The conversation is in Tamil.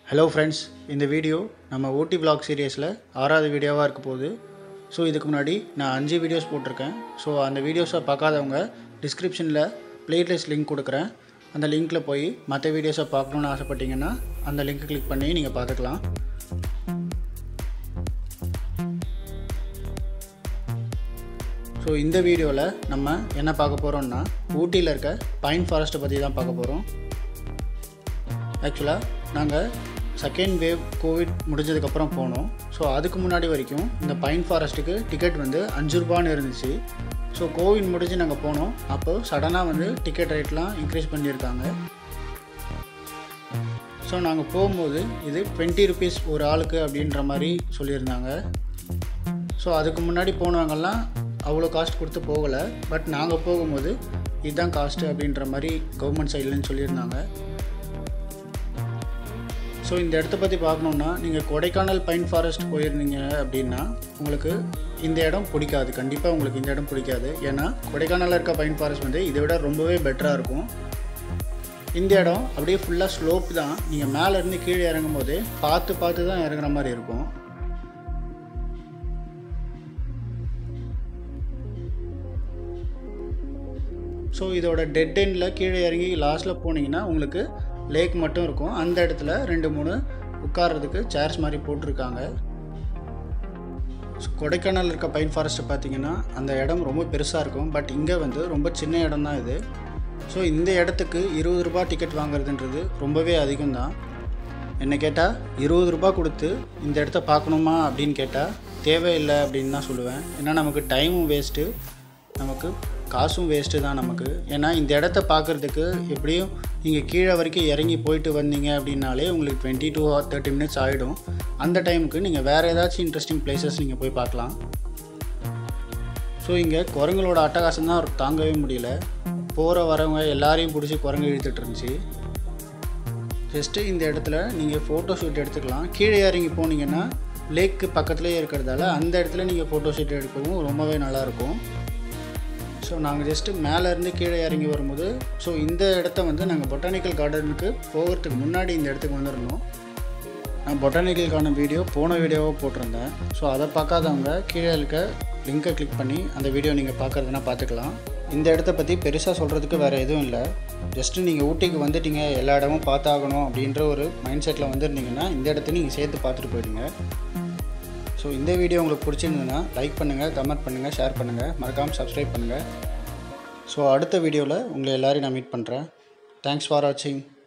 ஹலோ ஃப்ரெண்ட்ஸ் இந்த வீடியோ நம்ம ஊட்டி vlog சீரியஸில் ஆறாவது வீடியோவாக இருக்க போகுது ஸோ இதுக்கு முன்னாடி நான் அஞ்சு வீடியோஸ் போட்டிருக்கேன் ஸோ அந்த வீடியோஸை பார்க்காதவங்க டிஸ்கிரிப்ஷனில் பிளேலிஸ்ட் லிங்க் கொடுக்குறேன் அந்த லிங்க்கில் போய் மற்ற வீடியோஸை பார்க்கணுன்னு ஆசைப்பட்டீங்கன்னா அந்த லிங்க்கை கிளிக் பண்ணி நீங்கள் பார்த்துக்கலாம் ஸோ இந்த வீடியோவில் நம்ம என்ன பார்க்க போகிறோம்னா ஊட்டியில் இருக்க பைன் ஃபாரஸ்ட்டை பற்றி தான் பார்க்க போகிறோம் ஆக்சுவலாக நாங்கள் செகண்ட் வேவ் கோவிட் முடிஞ்சதுக்கப்புறம் போனோம் ஸோ அதுக்கு முன்னாடி வரைக்கும் இந்த பைன் ஃபாரஸ்ட்டுக்கு டிக்கெட் வந்து அஞ்சு ரூபான்னு இருந்துச்சு ஸோ கோவிட் முடிஞ்சு நாங்கள் போனோம் அப்போ சடனாக வந்து டிக்கெட் ரேட்லாம் இன்க்ரீஸ் பண்ணியிருக்காங்க ஸோ நாங்கள் போகும்போது இது டுவெண்ட்டி ருபீஸ் ஒரு ஆளுக்கு அப்படின்ற மாதிரி சொல்லியிருந்தாங்க ஸோ அதுக்கு முன்னாடி போனவங்கெல்லாம் அவ்வளோ காஸ்ட் கொடுத்து போகலை பட் நாங்கள் போகும்போது இதுதான் காஸ்ட்டு அப்படின்ற மாதிரி கவர்மெண்ட் சைட்லன்னு சொல்லியிருந்தாங்க ஸோ இந்த இடத்த பற்றி பார்க்கணுன்னா நீங்கள் கொடைக்கானல் பைன் ஃபாரஸ்ட் போயிருந்தீங்க அப்படின்னா உங்களுக்கு இந்த இடம் பிடிக்காது கண்டிப்பாக உங்களுக்கு இந்த இடம் பிடிக்காது ஏன்னா கொடைக்கானலில் இருக்க பைன் ஃபாரஸ்ட் வந்து இதை விட ரொம்பவே பெட்டராக இருக்கும் இந்த இடம் அப்படியே ஃபுல்லாக ஸ்லோப் தான் நீங்கள் மேலேருந்து கீழே இறங்கும் போது பார்த்து பார்த்து தான் இறங்குற மாதிரி இருக்கும் ஸோ இதோட டெட் எண்டில் கீழே இறங்கி லாஸ்ட்டில் போனீங்கன்னா உங்களுக்கு லேக் மட்டும் இருக்கும் அந்த இடத்துல ரெண்டு மூணு உட்கார்றதுக்கு சேர்ஸ் மாதிரி போட்டிருக்காங்க ஸோ கொடைக்கானல் இருக்க பைன் ஃபாரஸ்ட்டை பார்த்தீங்கன்னா அந்த இடம் ரொம்ப பெருசாக இருக்கும் பட் இங்கே வந்து ரொம்ப சின்ன இடம் தான் இது ஸோ இந்த இடத்துக்கு இருபது ரூபா டிக்கெட் வாங்குறதுன்றது ரொம்பவே அதிகம் தான் என்ன கேட்டால் இருபது ரூபா கொடுத்து இந்த இடத்த பார்க்கணுமா அப்படின்னு கேட்டால் தேவையில்லை அப்படின்னு தான் சொல்லுவேன் ஏன்னா நமக்கு டைமும் வேஸ்ட்டு நமக்கு காசும் வேஸ்ட்டு தான் நமக்கு ஏன்னா இந்த இடத்த பார்க்குறதுக்கு எப்படியும் நீங்கள் கீழே வரைக்கும் இறங்கி போயிட்டு வந்தீங்க அப்படின்னாலே உங்களுக்கு twenty two or thirty minutes ஆகிடும் அந்த டைமுக்கு நீங்கள் வேறு ஏதாச்சும் இன்ட்ரெஸ்டிங் பிளேசஸ் நீங்கள் போய் பார்க்கலாம் ஸோ இங்கே குரங்களோட அட்டகாசம் தான் தாங்கவே முடியல போகிற வரவங்க எல்லாரையும் பிடிச்சி குரங்கு இழுத்துட்டு இருந்துச்சு ஜஸ்ட்டு இந்த இடத்துல நீங்கள் ஃபோட்டோ ஷூட் எடுத்துக்கலாம் கீழே இறங்கி போனீங்கன்னா லேக்கு பக்கத்துலேயே இருக்கிறதால அந்த இடத்துல நீங்கள் ஃபோட்டோ ஷூட் எடுக்கவும் ரொம்பவே நல்லாயிருக்கும் ஸோ நாங்கள் ஜஸ்ட்டு மேலேருந்து கீழே இறங்கி வரும்போது ஸோ இந்த இடத்த வந்து நாங்கள் பொட்டானிக்கல் கார்டனுக்கு போகிறதுக்கு முன்னாடி இந்த இடத்துக்கு வந்திருந்தோம் நான் பொட்டானிக்கலுக்கான வீடியோ போன வீடியோவாக போட்டிருந்தேன் ஸோ அதை பார்க்காதவங்க கீழே இருக்க லிங்கை கிளிக் பண்ணி அந்த வீடியோ நீங்கள் பார்க்குறதுனா பார்த்துக்கலாம் இந்த இடத்த பற்றி பெருசாக சொல்கிறதுக்கு வேறு எதுவும் இல்லை ஜஸ்ட்டு நீங்கள் ஊட்டிக்கு வந்துட்டீங்க எல்லா இடமும் பார்த்தாகணும் அப்படின்ற ஒரு மைண்ட் செட்டில் வந்துருந்தீங்கன்னா இந்த இடத்த நீங்கள் சேர்த்து பார்த்துட்டு போயிடுங்க ஸோ இந்த வீடியோ உங்களுக்கு பிடிச்சிருந்ததுன்னா லைக் பண்ணுங்கள் கமெண்ட் பண்ணுங்கள் ஷேர் பண்ணுங்கள் மறக்காமல் சப்ஸ்கிரைப் பண்ணுங்கள் ஸோ அடுத்த வீடியோவில் உங்களை எல்லோரையும் நான் மீட் பண்ணுறேன் தேங்க்ஸ் ஃபார் வாட்சிங்